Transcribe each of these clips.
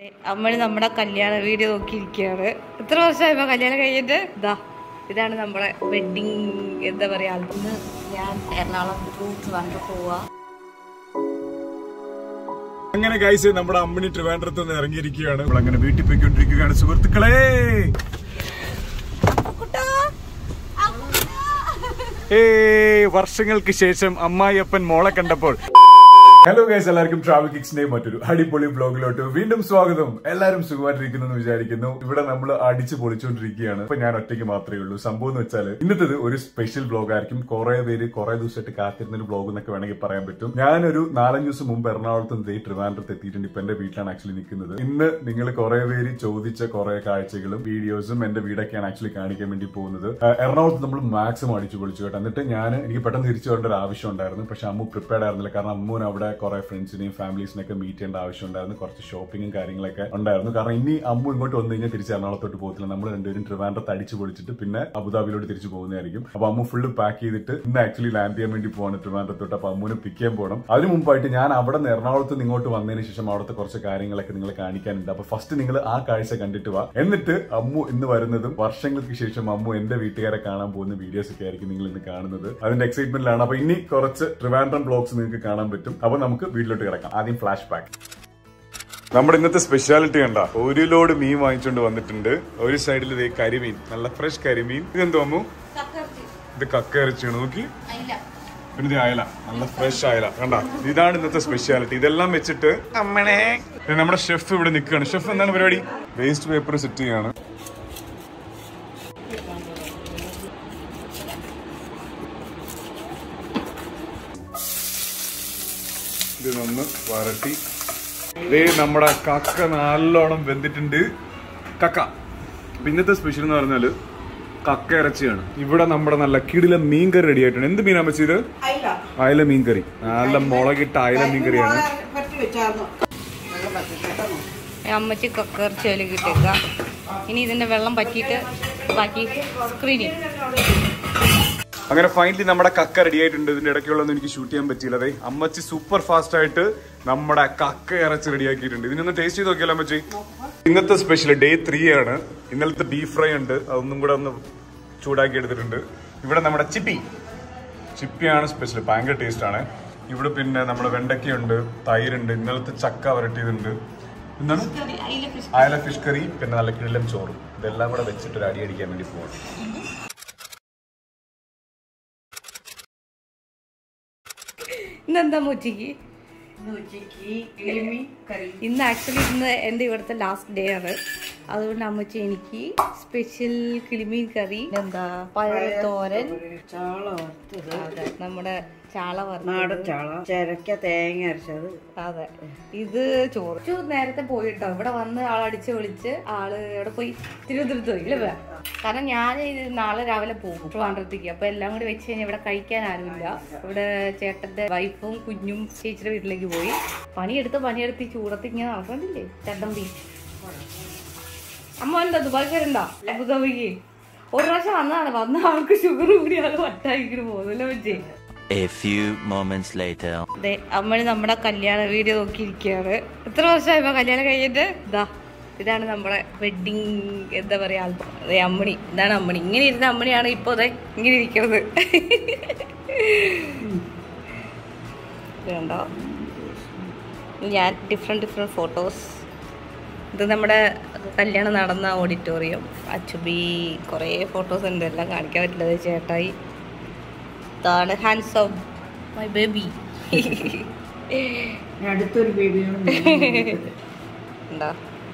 അമ്മ നമ്മുടെ കല്യാണ വീഡിയോ നോക്കിയിരിക്കുകയാണ് എത്ര വർഷമായപ്പോ കല്യാണം കഴിഞ്ഞിട്ട് ഇതാ ഇതാണ് നമ്മുടെ വെഡിങ് എന്താ പറയാ ഇന്ന് ഞാൻ എറണാകുളം റൂട്ട് വണ്ടർ പോവാ അങ്ങനെ ഗൈസ് നമ്മുടെ അമ്മിണി ട്രിവാൻഡ്രത്ത് നിന്ന് ഇറങ്ങിയിരിക്കുകയാണ് നമ്മൾ അങ്ങനെ വീട്ടിൽ പോയിക്കൊണ്ടിരിക്കുകയാണ് സുഹൃത്തുക്കളെ ഏയ് വർഷങ്ങൾക്ക് ശേഷം അമ്മായിയപ്പൻ മോളെ കണ്ടപ്പോൾ ഹലോ ഗൈസ് എല്ലാവർക്കും ട്രാവൽ കിക്സിന്റെ മറ്റൊരു അടിപൊളി ബ്ലോഗിലോട്ട് വീണ്ടും സ്വാഗതം എല്ലാവരും സുഖമായിട്ടിരിക്കുന്നു എന്ന് വിചാരിക്കുന്നു ഇവിടെ നമ്മൾ അടിച്ച് പൊളിച്ചുകൊണ്ടിരിക്കുകയാണ് ഇപ്പൊ ഞാൻ ഒറ്റയ്ക്ക് മാത്രമേ ഉള്ളൂ സംഭവം എന്ന് വെച്ചാൽ ഇന്നത്തേത് ഒരു സ്പെഷ്യൽ ബ്ലോഗ് ആയിരിക്കും കുറെ പേര് കുറെ ദിവസമായിട്ട് കാത്തിരുന്ന ഒരു ബ്ലോഗ് എന്നൊക്കെ വേണമെങ്കിൽ പറയാൻ പറ്റും ഞാനൊരു നാലഞ്ച് ദിവസം മുമ്പ് എറണാകുളത്ത് നിന്ന് ട്രിവാൻഡ്രത്ത് എത്തിയിട്ടുണ്ട് ഇപ്പൊ എന്റെ വീട്ടിലാണ് ആക്ച്വലി നിൽക്കുന്നത് ഇന്ന് നിങ്ങൾ കുറെ പേര് ചോദിച്ച കുറെ കാഴ്ചകളും വീഡിയോസും എന്റെ വീടൊക്കെയാണ് ആക്ച്വലി കാണിക്കാൻ വേണ്ടി പോകുന്നത് ആ, എറണാകുളത്ത് നമ്മൾ മാക്സിമം അടിച്ചു പൊളിച്ചു കേട്ടോ എന്നിട്ട് ഞാൻ എനിക്ക് പെട്ടെന്ന് തിരിച്ചു വരേണ്ട ഒരു ആവശ്യം ഉണ്ടായിരുന്നു പക്ഷെ അമ്മു പ്രിപ്പയർഡ് ആയിരുന്നില്ല കാരണം അമ്മുവിന് അവിടെ കുറെ ഫ്രണ്ട്സിനെയും ഫാമിലീസിനെയൊക്കെ മീറ്റ് ചെയ്യേണ്ട ആവശ്യം ഉണ്ടായിരുന്നു കുറച്ച് ഷോപ്പിങ്ങും കാര്യങ്ങളൊക്കെ ഉണ്ടായിരുന്നു കാരണം ഇനി അമ്മു ഇങ്ങോട്ട് വന്നു കഴിഞ്ഞാൽ തിരിച്ച് എറണാകുളത്തോട്ട് പോകത്തില്ല നമ്മൾ രണ്ടുപേരും ട്രിവാൻഡ്രത്ത് അടിച്ചു പൊളിച്ചിട്ട് പിന്നെ അബുദാബിയിലോട്ട് തിരിച്ചു പോകുന്നതായിരിക്കും അപ്പൊ അമ്മു ഫുള്ള് പാക്ക് ചെയ്തിട്ട് ഇന്ന് ആക്ച്വലി ലാൻഡ് ചെയ്യാൻ വേണ്ടി പോവാണ് ട്രിവാൻഡ്രത്തോട്ട് അപ്പൊ അമ്മുവിനെ പിക്ക് ചെയ്യാൻ പോകണം അതിന് മുമ്പായിട്ട് ഞാൻ അവിടെ നിന്ന് എറണാകുളത്ത് നിന്ന് ഇങ്ങോട്ട് വന്നതിന് ശേഷം അവിടുത്തെ കുറച്ച് കാര്യങ്ങളൊക്കെ നിങ്ങൾ കാണിക്കാനുണ്ട് അപ്പൊ ഫസ്റ്റ് നിങ്ങൾ ആ കാഴ്ച കണ്ടിട്ട് വാ എന്നിട്ട് അമ്മു ഇന്ന് വരുന്നതും വർഷങ്ങൾക്ക് ശേഷം അമ്മു എന്റെ വീട്ടുകാരെ കാണാൻ പോകുന്ന വീഡിയോസ് ഒക്കെ ആയിരിക്കും നിങ്ങൾ ഇന്ന് കാണുന്നത് അതിന്റെ എക്സൈറ്റ്മെന്റിലാണ് അപ്പൊ ഇനി കുറച്ച് ട്രിവാൻഡ്രം ബ്ലോഗ്സ് നിങ്ങൾക്ക് കാണാൻ പറ്റും അപ്പൊ നമുക്ക് വീട്ടിലോട്ട് കിടക്കാം ആദ്യം ഫ്ലാഷ് ബാക്ക് നമ്മുടെ ഇന്നത്തെ സ്പെഷ്യാലിറ്റി കണ്ട ഒരു ലോഡ് മീൻ വാങ്ങിച്ചുകൊണ്ട് വന്നിട്ടുണ്ട് ഒരു സൈഡിൽ ഇതേ കരിമീൻ നല്ല ഫ്രഷ് കരിമീൻ ഇതെന്തോ അമ്മു ഇത് കക്ക ഇറച്ചിയാണ് നോക്കി പിന്നെ ഇത് അയല നല്ല ഫ്രഷ് അയല കണ്ട ഇതാണ് ഇന്നത്തെ സ്പെഷ്യാലിറ്റി ഇതെല്ലാം വെച്ചിട്ട് അമ്മണേ ദേ നമ്മുടെ ഷെഫ് ഇവിടെ നിൽക്കുകയാണ് ഷെഫ് എന്താണ് പരിപാടി വേസ്റ്റ് പേപ്പർ സെറ്റ് ചെയ്യാണ് ഇത് നന്ന് വരട്ടി ദേ നമ്മുടെ കക്ക നല്ലോണം വെന്തിട്ടുണ്ട് കക്ക അപ്പൊ ഇന്നത്തെ സ്പെഷ്യൽ എന്ന് പറഞ്ഞാല് കക്ക ഇറച്ചിയാണ് ഇവിടെ നമ്മുടെ നല്ല കിടില മീൻകറി റെഡി ആയിട്ടുണ്ട് എന്ത് മീനാ വെച്ചത് അയില അയല മീൻകറി നല്ല മുളകിട്ട അയല മീൻകറിയാണ് പറ്റി വെച്ചായിരുന്നു വെള്ളം പറ്റി കേട്ടോ അമ്മച്ചി കക്കറിച്ച് വലി കിട്ടേക്ക ഇനി ഇതിന്റെ വെള്ളം പറ്റിയിട്ട് ബാക്കി സ്ക്രീനിങ് അങ്ങനെ ഫൈനലി നമ്മുടെ കക്ക റെഡി ആയിട്ടുണ്ട് ഇതിന്റെ ഇടയ്ക്കുള്ളതൊന്നും എനിക്ക് ഷൂട്ട് ചെയ്യാൻ പറ്റിയില്ല അതെ അമ്മച്ചി സൂപ്പർ ഫാസ്റ്റ് ആയിട്ട് നമ്മുടെ കക്ക ഇറച്ചി റെഡി ആക്കിയിട്ടുണ്ട് ഇതിനൊന്ന് ടേസ്റ്റ് ചെയ്ത് നോക്കിയാലോ അമ്മച്ചി ഇന്നത്തെ സ്പെഷ്യൽ ഡേ ത്രീ ആണ് ഇന്നലത്തെ ബീഫ് ഫ്രൈ ഉണ്ട് അതൊന്നും കൂടെ ഒന്ന് ചൂടാക്കി എടുത്തിട്ടുണ്ട് ഇവിടെ നമ്മുടെ ചിപ്പി ചിപ്പിയാണ് സ്പെഷ്യൽ ഭയങ്കര ടേസ്റ്റ് ആണ് ഇവിടെ പിന്നെ നമ്മുടെ വെണ്ടയ്ക്കയുണ്ട് തൈരുണ്ട് ഇന്നലത്തെ ചക്ക വരട്ടിയതുണ്ട് എന്താണ് അയല ഫിഷ് കറി പിന്നെ നല്ല കിഴിലം ചോറും ഇതെല്ലാം കൂടെ വെച്ചിട്ട് ഒരു അടി അടിക്കാൻ വേണ്ടി പോവാണ് ഇന്നെന്താ മുച്ചിക്ക് ഇന്ന് ഉച്ചയ്ക്ക് കിളിമീൻ കറി ഇന്ന് ആക്ച്വലി ഇന്ന് എൻ്റെ ഇവിടുത്തെ ലാസ്റ്റ് ഡേ ആണ് അതുകൊണ്ട് അമ്മച്ചി എനിക്ക് സ്പെഷ്യൽ കിളിമീൻ കറി എന്താ പയർ തോരൻ ചാള വറുത്തത് അതെ നമ്മുടെ ചാള നാടൻ വറുത്തത് ചാള ചിരക്ക തേങ്ങ അരച്ചത് അതെ ഇത് ചോറ് ചു നേരത്തെ പോയിട്ടോ ഇവിടെ വന്ന് ആളടിച്ച് വിളിച്ച് ആള് ഇവിടെ പോയി തിരുവനന്തപുരത്ത് പോയി ഇല്ലേ കാരണം ഞാൻ ഇത് നാളെ രാവിലെ പോകും ട്രിവാൻഡ്രത്തേക്ക് അപ്പൊ എല്ലാം കൂടി വെച്ച് കഴിഞ്ഞാൽ ഇവിടെ കഴിക്കാൻ ആരുമില്ല ഇവിടെ ചേട്ടന്റെ വൈഫും കുഞ്ഞും ചേച്ചിയുടെ വീട്ടിലേക്ക് പോയി പണിയെടുത്ത് പണിയെടുത്ത് ഈ ചൂടത്ത് ഇങ്ങനെ നടക്കണ്ടില്ലേ ചട്ടമ്പി അമ്മ എന്താ ദുബായ് വരണ്ടോ അബുദാബിക്ക് ഒരു പ്രാവശ്യം വന്നതാണ് വന്ന ആൾക്ക് ഷുഗർ കൂടി ആൾ വട്ടായിക്കിട്ട് പോകുന്നല്ലോ വെച്ചേ A few moments later. അതെ അമ്മള് നമ്മുടെ കല്യാണ വീഡിയോ നോക്കിയിരിക്കുകയാണ് എത്ര വർഷമായപ്പോ കല്യാണം കഴിഞ്ഞിട്ട് ഇതാ ഇതാണ് നമ്മുടെ വെഡിങ് എന്താ പറയാ ആൽബം അതെ അമ്മണി ഇതാണ് അമ്മണി ഇങ്ങനെ ഇരുന്ന അമ്മണിയാണ് ഇപ്പൊ അതെ ഇങ്ങനെ ഇരിക്കുന്നത് ഇത് കണ്ടോ ഞാൻ ഡിഫറെന്റ് ഡിഫറെന്റ് ഫോട്ടോസ് ഇത് നമ്മുടെ കല്യാണം നടന്ന ഓഡിറ്റോറിയം അച്ചുബി കുറേ ഫോട്ടോസ് ഉണ്ട് എല്ലാം കാണിക്കാൻ പറ്റില്ല ദേ ചേട്ടായി ഇതാണ് ഹാൻഡ്സ് ഓഫ് മൈ ബേബി ഇനി അടുത്തൊരു ബേബിയാണ് എന്താ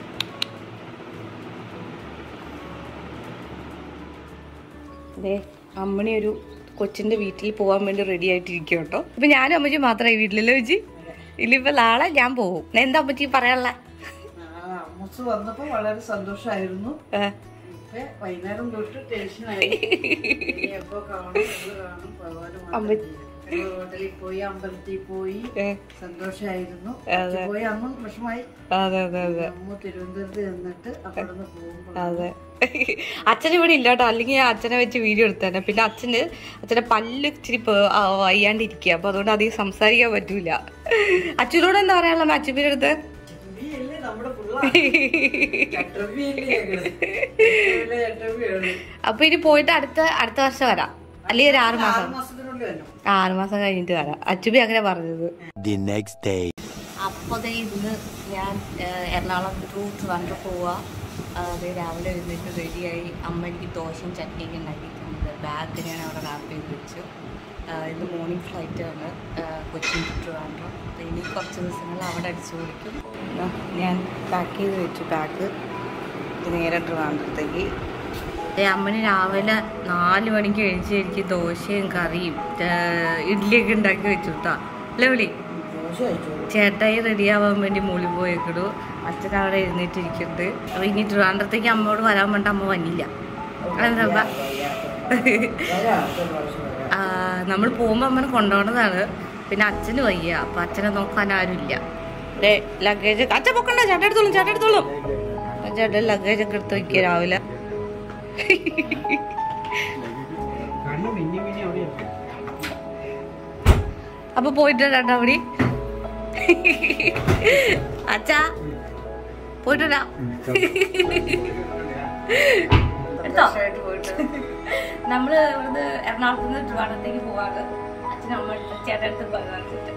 അതെ അമ്മണി ഒരു കൊച്ചിന്റെ വീട്ടിൽ പോകാൻ വേണ്ടി റെഡി ആയിട്ടിരിക്കും കേട്ടോ ഇപ്പൊ ഞാനും അമ്മച്ചി മാത്രമായി വീട്ടിലല്ലേ വെച്ച് ഇല്ലിപ്പോ നാളെ ഞാൻ പോകും എന്താ അമ്മച്ചി പറയാനുള്ള അമ്മസ് വന്നപ്പോ വളരെ സന്തോഷമായിരുന്നു ഇപ്പൊ വൈകുന്നേരം തൊട്ട് ടെൻഷനായി ഇനി എപ്പോ കാണും എപ്പോ കാണും ഭഗവാന് അമ്മ- മാത്രം ഞങ്ങൾ ഹോട്ടലിൽ പോയി അമ്പലത്തിൽ പോയി സന്തോഷമായിരുന്നു അതെ. പോയി അന്നും വിഷമായി അതെ അതെ അതെ അമ്മ തിരുവനന്തപുരത്ത് ചെന്നിട്ട് അവിടുന്ന് പോകുമ്പോൾ അതെ അച്ഛൻ ഇവിടെ ഇല്ല കേട്ടോ അല്ലെങ്കിൽ ഞാൻ അച്ഛനെ വെച്ച് വീഡിയോ എടുത്തേനെ പിന്നെ അച്ഛന് അച്ഛന്റെ പല്ല് ഇച്ചിരി പേ- ആ, വയ്യാണ്ടിരിക്കുക അപ്പൊ അതുകൊണ്ട് അധികം സംസാരിക്കാൻ പറ്റൂല അച്ഛനോട് എന്താ പറയാനുള്ള അച്ഛൻ്റെ അടുത്ത് നമ്മുടെ പിള്ളേർ ചട്ടമ്പിയാണ് അപ്പൊ ഇനി പോയിട്ട് അടുത്ത അടുത്ത വർഷം വരാം അല്ലെങ്കിൽ ഒരു ആറ് മാസം ആറ് മാസത്തിനുള്ളിൽ തന്നെ ആറ് മാസം കഴിഞ്ഞിട്ട് വരാം അച്ചുബി അങ്ങനെ പറഞ്ഞത് The next day. അപ്പോൾ ദേ ഇന്ന് ഞാൻ ഏഹ്, എറണാകുളം ടു ട്രിവാൻഡ്രം പോവുക അത് രാവിലെ എഴുന്നേറ്റ് റെഡിയായി അമ്മ എനിക്ക് ദോശയും ചട്നിയൊക്കെ ഉണ്ടാക്കിയിട്ടുണ്ട് ബാഗ് ഞാൻ അവിടെ റാപ്പ് ചെയ്ത് വെച്ചു ആഹ്, ഇന്ന് മോർണിംഗ് ഫ്ലൈറ്റാണ് കൊച്ചിൻ ടു ട്രിവാൻഡ്രം അപ്പോൾ ഇനി കുറച്ച് ദിവസങ്ങൾ അവിടെ അടിച്ചു പൊളിക്കും ദാ, ഞാൻ പാക്ക് ചെയ്ത് വെച്ചു ബാഗ് ഇത് നേരെ ട്രിവാൻഡ്രത്തേക്ക് ദേ, അമ്മന് രാവിലെ നാല് മണിക്ക് കഴിച്ച് എനിക്ക് ദോശയും കറിയും ഏഹ്, ഇഡ്ഡലിയൊക്കെ ഉണ്ടാക്കി വെച്ചു കേട്ടോ അല്ലേ വിളി ദോശ കഴിച്ചോളൂ ചേട്ടായി റെഡിയാവാൻ വേണ്ടി മൂളി പോയേക്കിടു അച്ഛൻ അവിടെ എഴുന്നേറ്റിരിക്കുന്നുണ്ട് അപ്പൊ ഇനി ട്രിവാൻഡ്രത്തേക്ക് അമ്മയോട് വരാൻ വേണ്ട അമ്മ വന്നില്ല അതെന്താ വരാം അടുത്ത പ്രാവശ്യം വരാം നമ്മൾ പോകുമ്പോൾ അമ്മനെ കൊണ്ടുപോകുന്നതാണ് പിന്നെ അച്ഛന് വയ്യ അപ്പൊ അച്ഛനെ നോക്കാൻ ആരുമില്ല ദേ ലഗേജ് അച്ഛൻ പൊക്കണ്ട ചേട്ടൻ എടുത്തോളും ചേട്ടൻ എടുത്തോളും അപ്പൊ ചേട്ടൻ ലഗേജ് ഒക്കെ എടുത്ത് വയ്ക്കുക രാവിലെ അപ്പൊ പോയിട്ട് രണ്ടാ അവിടെ അച്ഛാ പോയിട്ട് വരാം എടുത്തോ വർഷമായിട്ട് പോയിട്ട് നമ്മള് ഇവിടുന്ന് എറണാകുളത്ത് നിന്ന് ട്രിവാൻഡ്രത്തേക്ക് പോവാണ് അച്ഛൻ അമ്മ ചേട്ടൻ അടുത്ത് പറഞ്ഞിട്ട്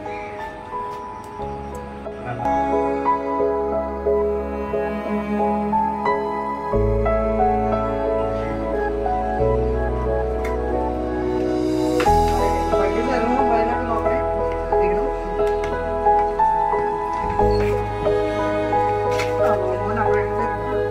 വണ്ടിയിൽ ഇറങ്ങുമ്പോൾ വയനാട് നോക്കണേ ശ്രദ്ധിക്കണം ആ, മോൻ അവിടെ ഉണ്ട്.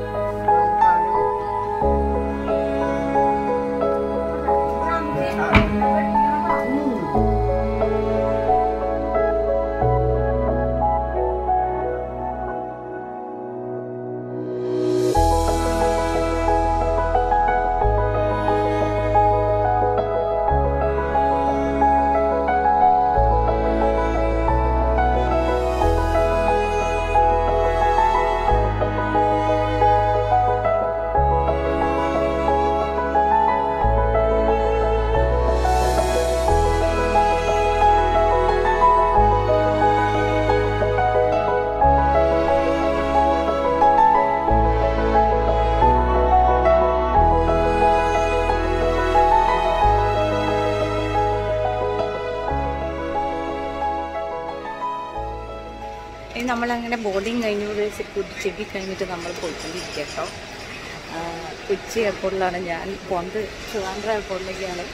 ഇനി നമ്മളങ്ങനെ ബോർഡിങ് കഴിഞ്ഞു ചെക്ക് കഴിഞ്ഞിട്ട് നമ്മൾ പോയിക്കൊണ്ടിരിക്കുക കേട്ടോ ആ, കൊച്ചി എയർപോർട്ടിലാണ് ഞാൻ പോണ്ട് ട്രിവാൻഡ്രം എയർപോർട്ടിലേക്കാണ്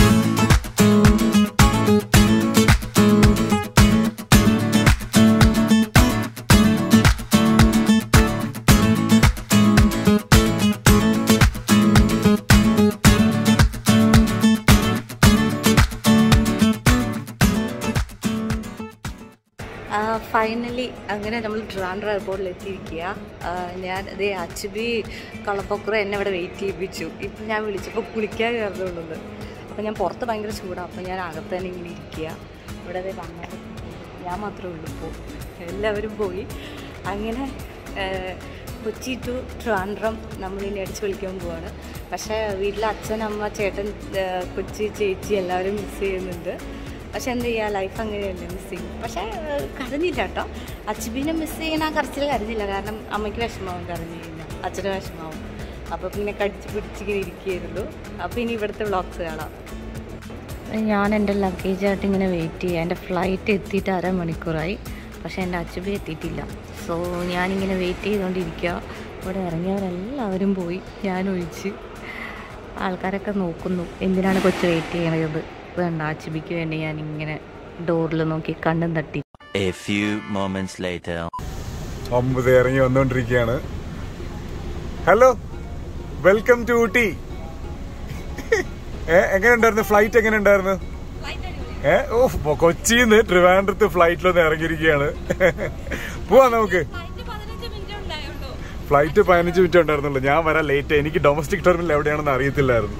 ഫൈനലി അങ്ങനെ നമ്മൾ ട്രിവാൻഡ്രം എയർപോർട്ടിൽ എത്തിയിരിക്കുക ആ, ഞാൻ അതേ അച്ചുബി കളപ്പക്കുറ എന്നെ ഇവിടെ വെയിറ്റ് ചെയ്യിപ്പിച്ചു ഇപ്പം ഞാൻ വിളിച്ചപ്പോൾ കുളിക്കാൻ കയറുന്നുള്ളത് അപ്പോൾ ഞാൻ പുറത്ത് ഭയങ്കര ചൂടാണ് അപ്പോൾ ഞാൻ അകത്ത് തന്നെ ഇങ്ങനെ ഇരിക്കുക ഇവിടെ അതേ വന്നത് ഞാൻ മാത്രമേ ഉള്ളൂ ഇപ്പോൾ എല്ലാവരും പോയി അങ്ങനെ ആ, കൊച്ചി ടു ട്രിവാൻഡ്രം നമ്മളിനി അടിച്ച് വിളിക്കാൻ പോവാണ് പക്ഷേ വീട്ടിലെ അച്ഛൻ അമ്മ ചേട്ടൻ ആ, കൊച്ചി ചേച്ചി എല്ലാവരും മിസ് ചെയ്യുന്നുണ്ട് പക്ഷെ എന്ത് ചെയ്യുക ലൈഫ് അങ്ങനെയല്ലേ മിസ് ചെയ്യും പക്ഷേ ഏഹ്, കരഞ്ഞില്ല കേട്ടോ അച്ചുബിനെ മിസ് ചെയ്യണ ആ കരച്ചിൽ കരഞ്ഞില്ല കാരണം അമ്മയ്ക്ക് വിഷമാവും കരഞ്ഞു കഴിഞ്ഞാൽ അച്ഛന് വിഷമാവും അപ്പോൾ പിന്നെ കടിച്ച് പിടിച്ചിങ്ങനെ ഇരിക്കുകയായിരുന്നു അപ്പോൾ ഇനി ഇവിടുത്തെ വ്ളോഗ്സ് കാണാം ഞാൻ എൻ്റെ ലഗേജായിട്ട് ഇങ്ങനെ വെയിറ്റ് ചെയ്യുക എൻ്റെ ഫ്ലൈറ്റ് എത്തിയിട്ട് അരമണിക്കൂറായി പക്ഷേ എൻ്റെ അച്ചുബി എത്തിയിട്ടില്ല സോ ഞാനിങ്ങനെ വെയിറ്റ് ചെയ്തുകൊണ്ടിരിക്കുക ഇവിടെ ഇറങ്ങിയവരെല്ലാവരും പോയി ഞാൻ ഒഴിച്ച് ആൾക്കാരൊക്കെ നോക്കുന്നു എന്തിനാണ് കൊച്ചു വെയിറ്റ് ചെയ്യണത് വേണ്ട അച്ചുബിക്ക് വേണ്ടി ഞാൻ ഇങ്ങനെ ഡോറിൽ നോക്കി കണ്ണും തട്ടി A few moments later. ഒമ്പത് ഇറങ്ങി വന്നുകൊണ്ടിരിക്കുകയാണ് ഹലോ വെൽക്കം ടു ഊട്ടി ഏ എങ്ങനെ ഉണ്ടായിരുന്നു ഫ്ലൈറ്റ് എങ്ങനെ ഉണ്ടായിരുന്നു ഏ ഓ കൊച്ചിന്ന് ട്രിവാൻഡ്രത്ത് ഫ്ലൈറ്റിലൊന്ന് ഇറങ്ങിയിരിക്കുകയാണ് പോവാ നമുക്ക് ഫ്ലൈറ്റ് പതിനഞ്ച് മിനിറ്റ് ഉണ്ടായിരുന്നുള്ളൂ ഞാൻ വരാൻ ലേറ്റ് എനിക്ക് ഡൊമസ്റ്റിക് ടെർമിനൽ എവിടെയാണെന്ന് അറിയത്തില്ലായിരുന്നു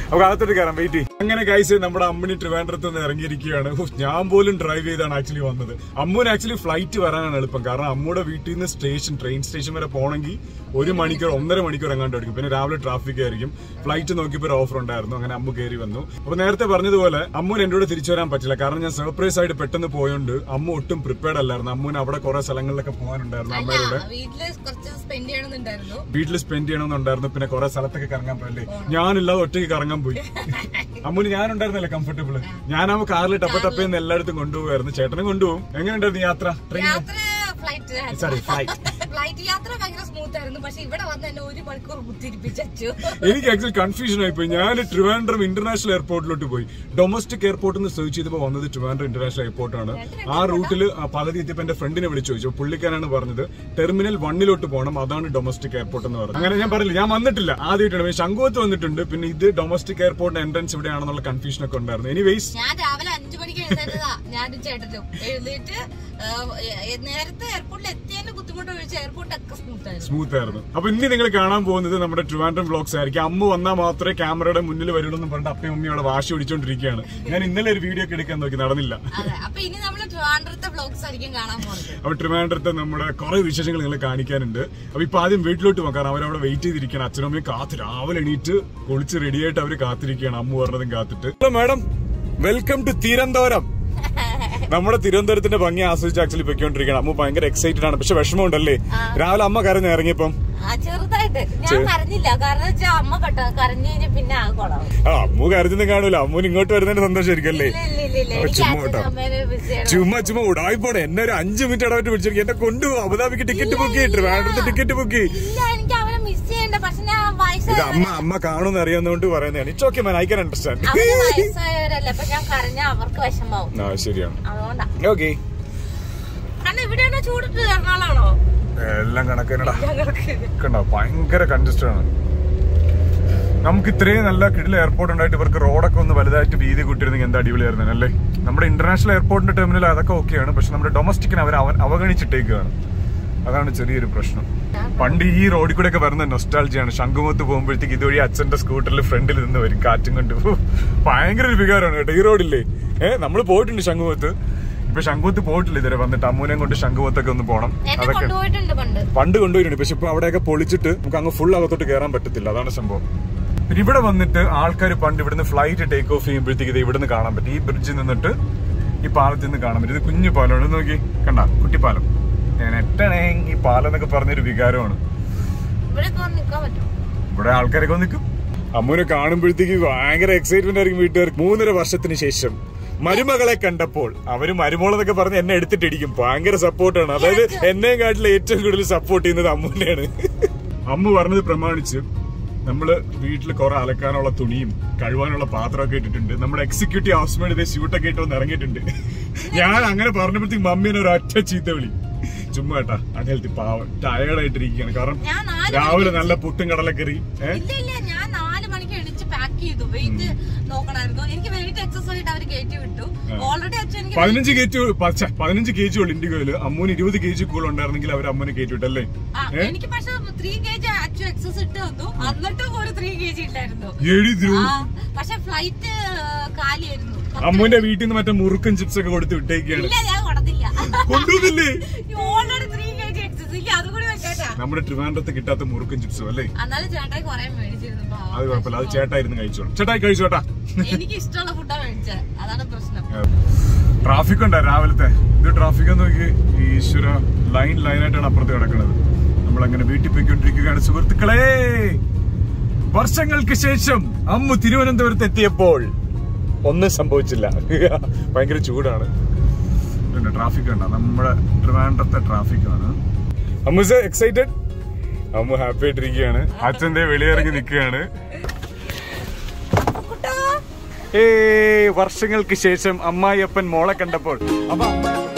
അപ്പൊ അകത്തോട്ട് കയറാം വെയിറ്റ് അങ്ങനെ ഗൈസ് നമ്മുടെ അമ്മിണി ട്രിവാൻഡ്രത്ത് നിന്ന് ഇറങ്ങിയിരിക്കുകയാണ് ഉഫ്, ഞാൻ പോലും ഡ്രൈവ് ചെയ്താണ് ആക്ച്വലി വന്നത് അമ്മൂന് ആക്ച്വലി ഫ്ലൈറ്റ് വരാനാണ് എളുപ്പം കാരണം അമ്മൂടെ വീട്ടിൽ നിന്ന് സ്റ്റേഷൻ ട്രെയിൻ സ്റ്റേഷൻ വരെ പോകണമെങ്കിൽ ഒരു മണിക്കൂർ ഒന്നര മണിക്കൂർ എങ്ങാണ്ട് എടുക്കും പിന്നെ രാവിലെ ട്രാഫിക് ആയിരിക്കും ഫ്ലൈറ്റ് നോക്കിയപ്പോൾ ഒരു ഓഫർ ഉണ്ടായിരുന്നു അങ്ങനെ അമ്മു കയറി വന്നു അപ്പൊ നേരത്തെ പറഞ്ഞതുപോലെ അമ്മൂന് എന്റെ കൂടെ തിരിച്ചു വരാൻ പറ്റില്ല കാരണം ഞാൻ സർപ്രൈസ് ആയിട്ട് പെട്ടെന്ന് പോയോണ്ട് അമ്മ ഒട്ടും പ്രിപ്പയർഡ് അല്ലായിരുന്നു അമ്മൂന് അവിടെ കുറെ സ്ഥലങ്ങളിലൊക്കെ പോകാനുണ്ടായിരുന്നു അമ്മയുടെ വീട്ടില് കുറച്ച് സ്പെൻഡ് ചെയ്യണമെന്നുണ്ടായിരുന്നു വീട്ടിൽ സ്പെൻഡ് ചെയ്യണമെന്നുണ്ടായിരുന്നു പിന്നെ കുറെ സ്ഥലത്തൊക്കെ കറങ്ങാൻ പോയല്ലേ ഞാനില്ലാതെ ഒറ്റയ്ക്ക് കറങ്ങാൻ പോയി അമ്മൂന് ഞാനുണ്ടായിരുന്നല്ലേ കംഫർട്ടബിൾ ഞാനാവുമ്പോ കാറിൽ ടപ്പ ടപ്പയെന്ന് എല്ലായിടത്തും കൊണ്ടുപോകായിരുന്നു ചേട്ടനും കൊണ്ടുപോകും എങ്ങനെയുണ്ടായിരുന്നു യാത്ര ട്രെയിൻ യാത്ര ഫ്ലൈറ്റ് സോറി ഫ്ലൈറ്റ് ഫ്ലൈറ്റ് യാത്ര ഭയങ്കര സ്മൂത്ത് ആയിരുന്നു പക്ഷെ ഇവിടെ വന്ന് എന്നെ ഒരു മണിക്കൂർ കുത്തിരിപ്പിച്ചു എനിക്ക് ആക്ച്വലി കൺഫ്യൂഷൻ ആയിപ്പോയി ഞാൻ ട്രിവാൻഡ്രം ഇന്റർനാഷണൽ എയർപോർട്ടിലോട്ട് പോയി ഡൊമസ്റ്റിക് എയർപോർട്ടിൽ നിന്ന് സെർച്ച് ചെയ്തപ്പോൾ വന്നത് ട്രിവാൻഡ്രം ഇന്റർനാഷണൽ എയർപോർട്ടാണ് ആ റൂട്ടിൽ പലതി എത്തിയപ്പോൾ എന്റെ ഫ്രണ്ടിനെ വിളിച്ചു ചോദിച്ചു പുള്ളിക്കാരാണ് പറഞ്ഞത് ടെർമിനൽ വണ്ണിലോട്ട് പോകണം അതാണ് ഡൊമസ്റ്റിക് എയർപോർട്ട് എന്ന് പറഞ്ഞത് അങ്ങനെ ഞാൻ പറഞ്ഞില്ല ഞാൻ വന്നിട്ടില്ല ആദ്യമായിട്ടാണ് പക്ഷേ ശംഖുവത്ത് വന്നിട്ടുണ്ട് പിന്നെ ഇത് ഡൊമസ്റ്റിക് എയർപോർട്ട് എൻട്രൻസ് ഇവിടെയാണെന്നുള്ള കൺഫ്യൂഷൻ ഒക്കെ ഉണ്ടായിരുന്നു എനിവേസ് ഞാൻ രാവിലെ അഞ്ചു മണിക്ക് എഴുന്നേറ്റതാ ഞാനും ചേട്ടനും എഴുന്നേറ്റ് ആ, ഏ- നേരത്തെ എയർപോർട്ടിൽ എത്തിയതിന്റെ ബുദ്ധിമുട്ട് ഒഴിച്ച് എയർപോർട്ട് ഒക്കെ സ്മൂത്ത് ആയിരുന്നു സ്മൂത്ത് ആയിരുന്നു അപ്പൊ ഇനി നിങ്ങൾ കാണാൻ പോകുന്നത് നമ്മുടെ ട്രിവാൻഡ്രം വ്ളോഗ്സ് ആയിരിക്കും അമ്മ വന്നാൽ മാത്രമേ ക്യാമറയുടെ മുന്നിൽ വരുള്ളൂ എന്ന് പറഞ്ഞിട്ട് അപ്പയും അമ്മയും അവിടെ വാശി പിടിച്ചോണ്ടിരിക്കുകയാണ് ഞാൻ ഇന്നലെ ഒരു വീഡിയോ ഒക്കെ എടുക്കാൻ നോക്കി നടന്നില്ല അതെ അപ്പൊ ഇനി നമ്മള് ട്രിവാൻഡ്രത്തെ വ്ലോഗ്സ് ആയിരിക്കും കാണാൻ പോകുന്നത് അപ്പൊ ട്രിവാൻഡ്രത്തെ നമ്മുടെ കുറെ വിശേഷങ്ങൾ നിങ്ങൾ കാണിക്കാനുണ്ട് അപ്പൊ ഇപ്പൊ ആദ്യം വീട്ടിലോട്ട് പോകാം കാരണം അവരവിടെ വെയിറ്റ് ചെയ്തിരിക്കുകയാണ് അച്ഛനും അമ്മയും കാത്ത് രാവിലെ എണീറ്റ് കുളിച്ച് റെഡിയായിട്ട് അവർ കാത്തിരിക്കുകയാണ് അമ്മ പറഞ്ഞതും കാത്തിട്ട് hello madam welcome to Thiruvananthapuram നമ്മുടെ തിരുവനന്തപുരത്തിന്റെ ഭംഗി ആസ്വദിച്ച് ആക്ച്വലി പൊയ്ക്കൊണ്ടിരിക്കുകയാണ് അമ്മ ഭയങ്കര എക്സൈറ്റഡ് ആണ് പക്ഷെ വിഷമമുണ്ടല്ലേ രാവിലെ അമ്മ കരഞ്ഞ് ഇറങ്ങിയപ്പം ആ ചെറുതായിട്ട് ഞാൻ കരഞ്ഞില്ല കാരണം വെച്ചാൽ അമ്മ കട്ട കരഞ്ഞു കഴിഞ്ഞാൽ പിന്നെ ആകെ കൊളാവും ആ അമ്മു കരഞ്ഞൊന്നും കാണൂല അമ്മൂന് ഇങ്ങോട്ട് വരുന്നതിന്റെ സന്തോഷമായിരിക്കും അല്ലേ ഇല്ല ഇല്ല ഇല്ല ഇല്ല അപ്പൊ എനിക്ക് ചുമ്മാ കേട്ടോ. അച്ഛനും അമ്മേനെ മിസ് ചെയ്യണം ചുമ്മാ ചുമ്മാ ഉടായിപ്പോടെ എന്നെ ഒരു അഞ്ചു മിനിറ്റ് ഇടപെട്ട് പിടിച്ചിരിക്കും എന്നെ കൊണ്ടുപോകും അബുദാബിക്ക് ടിക്കറ്റ് ബുക്ക് ചെയ്തിട്ട് ട്രിവാൻഡ്രത്ത് ടിക്കറ്റ് ബുക്ക് ചെയ്യും ഇല്ല എനിക്ക് അവനെ മിസ് ചെയ്യണ്ട പക്ഷെ ഞാൻ ഇത് വയസ്സായ അമ്മ അമ്മ കാണുമെന്ന് അറിയാവുന്നതുകൊണ്ട് പറയുന്നതാണ് it's okay man I can understand അവര് വയസ്സായവരല്ലേ അപ്പൊ ഞാൻ കരഞ്ഞ അവർക്ക് വിഷമാവും ആ ശരിയാണ് അതുകൊണ്ടാ ഓക്കെ കാരണം ഇവിടെയാണോ ചൂടിട്ട് എറണാകുളമാണോ എല്ലാം കണക്കനടാ കണ്ടോ ഭയങ്കര കൺജസ്റ്റഡ് ആണ് നമുക്ക് ഇത്രയും നല്ല കിടില എയർപോർട്ട് ഉണ്ടായിട്ട് ഇവർക്ക് റോഡൊക്കെ ഒന്ന് വലുതായിട്ട് വീതി കൂട്ടിയിരുന്നെങ്കിൽ എന്താ അടിപൊളിയായിരുന്നു അല്ലേ നമ്മുടെ ഇന്റർനാഷണൽ എയർപോർട്ടിന്റെ ടെർമിനൽ അതൊക്കെ ഓക്കെയാണ് പക്ഷെ നമ്മുടെ ഡൊമസ്റ്റിക്കിനെ അവർ അവൻ അവഗണിച്ചിട്ടേക്കാണ് അതാണ് ചെറിയൊരു പ്രശ്നം പണ്ട് ഈ റോഡിൽ കൂടെ ഒക്കെ വരുന്ന നൊസ്റ്റാൾജിയാണ് ശംഖുമുഖത്ത് പോകുമ്പോഴത്തേക്ക് ഇതുവഴി അച്ഛന്റെ സ്കൂട്ടറിൽ ഫ്രണ്ടിൽ നിന്ന് വരും കാറ്റും കൊണ്ട് ഹൂ, ഭയങ്കര ഒരു വികാരമാണ് കേട്ടോ ഈ റോഡില്ലേ ഏഹ് നമ്മൾ പോയിട്ടുണ്ട് ശംഖുമുഖത്ത് ഇപ്പൊ ശംഖുമുഖത്ത് പോയിട്ടില്ല ഇതുവരെ വന്നിട്ട് അമ്മൂനെയും കൊണ്ട് ശംഖുമുഖത്തൊക്കെ ഒന്ന് പോകണം എന്നെ അതൊക്കെ കൊണ്ടുപോയിട്ടുണ്ട് പണ്ട് പണ്ട് കൊണ്ടുപോയിട്ടുണ്ട് പക്ഷെ ഇപ്പൊ അവിടെയൊക്കെ പൊളിച്ചിട്ട് നമുക്ക് അങ്ങ് ഫുൾ അകത്തോട്ട് കയറാൻ പറ്റത്തില്ല അതാണ് സംഭവം പിന്നെ ഇവിടെ വന്നിട്ട് ആൾക്കാർ പണ്ട് ഇവിടുന്ന് ഫ്ലൈറ്റ് ടേക്ക് ഓഫ് ചെയ്യുമ്പോഴത്തേക്ക് ഇത് ഇവിടുന്ന് കാണാൻ പറ്റും ഈ ബ്രിഡ്ജിൽ നിന്നിട്ട് ഈ പാലത്തിൽ നിന്ന് കാണാൻ പറ്റും ഇത് കുഞ്ഞു പാലമാണ് ഇത് നോക്കി കണ്ട കുട്ടിപ്പാലം എട്ടണേ ഈ പാലം എന്നൊക്കെ പറഞ്ഞൊരു വികാരമാണ് ഇവിടെ നിൽക്കാൻ പറ്റും ഇവിടെ ആൾക്കാരൊക്കെ വന്ന് നിൽക്കും അമ്മൂനെ കാണുമ്പോഴത്തേക്ക് ഭയങ്കര എക്സൈറ്റ്മെന്റ് ആയിരിക്കും വീട്ടുകാർക്ക് മൂന്നര വർഷത്തിന് ശേഷം മരുമകളെ കണ്ടപ്പോൾ അവര് മരുമോളെന്നൊക്കെ പറഞ്ഞ് എന്നെ എടുത്തിട്ടിരിക്കും ഭയങ്കര സപ്പോർട്ടാണ് അതായത് എന്നെയും കാട്ടിലെ ഏറ്റവും കൂടുതൽ സപ്പോർട്ട് ചെയ്യുന്നത് അമ്മൂനെയാണ് അമ്മ പറഞ്ഞത് പ്രമാണിച്ച് നമ്മള് വീട്ടിൽ കുറെ അലക്കാനുള്ള തുണിയും കഴുകാനുള്ള പാത്രമൊക്കെ ഇട്ടിട്ടുണ്ട് നമ്മുടെ എക്സിക്യൂട്ടീവ് ഹൗസ് മേഡ് ഇതേ സ്യൂട്ടൊക്കെ ഇട്ട് വന്ന് ഇറങ്ങിയിട്ടുണ്ട് ഞാൻ അങ്ങനെ പറഞ്ഞപ്പോഴത്തേക്ക് മമ്മീനെ ഒരു ഒറ്റ ചീത്ത വിളി ചുമ്മാ കേട്ടാ അകലത്തി പാവം ടയേർഡായിട്ടിരിക്കുകയാണ് കാരണം ഞാൻ നാല് രാവിലെ നല്ല പുട്ടും കടലക്കറി ഏഹ് ഇല്ല ഇല്ല ഞാൻ നാല് മണിക്ക് എണീച്ച് പാക്ക് ചെയ്തു വെയിറ്റ് നോക്കണമായിരുന്നു എനിക്ക് വെയിറ്റ് എക്സസൈസ് ആയിട്ട് അവർ കയറ്റി വിട്ടു ഓൾറെഡി അച്ഛൻ എനിക്ക് പതിനഞ്ച് കെ ജി പതിനഞ്ച് കെ ജി ഉള്ളു ഇൻഡിഗോയില് അമ്മൂന് ഇരുപത് കെ ജി കൂടുതൽ ഉണ്ടായിരുന്നെങ്കിൽ അവർ അമ്മനെ കയറ്റി വിട്ടല്ലേ ആ, എനിക്ക് പക്ഷെ three K G actual excess ഇട്ട് തന്നു എന്നിട്ടും ഒരു ത്രീ കെ ജി ഇല്ലായിരുന്നു എഴുതി ധ്രുവ്. ആ പക്ഷെ ഫ്ലൈറ്റ് കാലിയായിരുന്നു അമ്മുവിന്റെ വീട്ടിൽ നിന്ന് മറ്റേ മുറുക്കൻ ചിപ്സ് ഒക്കെ കൊടുത്ത് വിട്ടേക്കാണ് ഇല്ല ഞാൻ കൊടുത്തില്ല കൊണ്ടുവന്നില്ലേ already three K G excess ഇല്ല അതുകൂടി വെച്ചേട്ടാ നമ്മുടെ ട്രിവാൻഡ്രത്ത് കിട്ടാത്ത മുറുക്കൻ ചിപ്സും അല്ലേ എന്നാലും ചേട്ടായി കൊറേ മേടിച്ചിരുന്നു പാവം. അത് കുഴപ്പമില്ല അത് ചേട്ടായിരുന്നു കഴിച്ചോളൂ ചേട്ടായി കഴിച്ചോട്ടാ എനിക്ക് ഇഷ്ടമുള്ള ഫുഡാ മേടിച്ചത് അതാണ് പ്രശ്നം ട്രാഫിക് ഉണ്ടാ രാവിലത്തെ ഇത് ട്രാഫിക് നോക്കി ഈശ്വര ലൈൻ ലൈനായിട്ടാണ് അപ്പുറത്ത് കിടക്കുന്നത് നമ്മൾ അങ്ങനെ വീട്ടിൽ പോയിക്കൊണ്ടിരിക്കുകയാണ് സുഹൃത്തുക്കളെ വർഷങ്ങൾക്ക് ശേഷം അമ്മു തിരുവനന്തപുരത്ത് എത്തിയപ്പോൾ ഒന്നും സംഭവിച്ചില്ല ഭയങ്കര ചൂടാണ് പിന്നെ ട്രാഫിക് ഉണ്ടോ നമ്മുടെ ട്രിവാൻഡ്രത്തെ ട്രാഫിക് ആണ് അമ്മു എക്സൈറ്റഡ് അമ്മു ഹാപ്പി ആയിട്ടിരിക്കുകയാണ് അച്ഛന്റെ വെളിയിറങ്ങി നിൽക്കുകയാണ് ഏ വർഷങ്ങൾക്ക് ശേഷം അമ്മായിയപ്പൻ മോളെ കണ്ടപ്പോൾ അപ്പൊ അമ്മ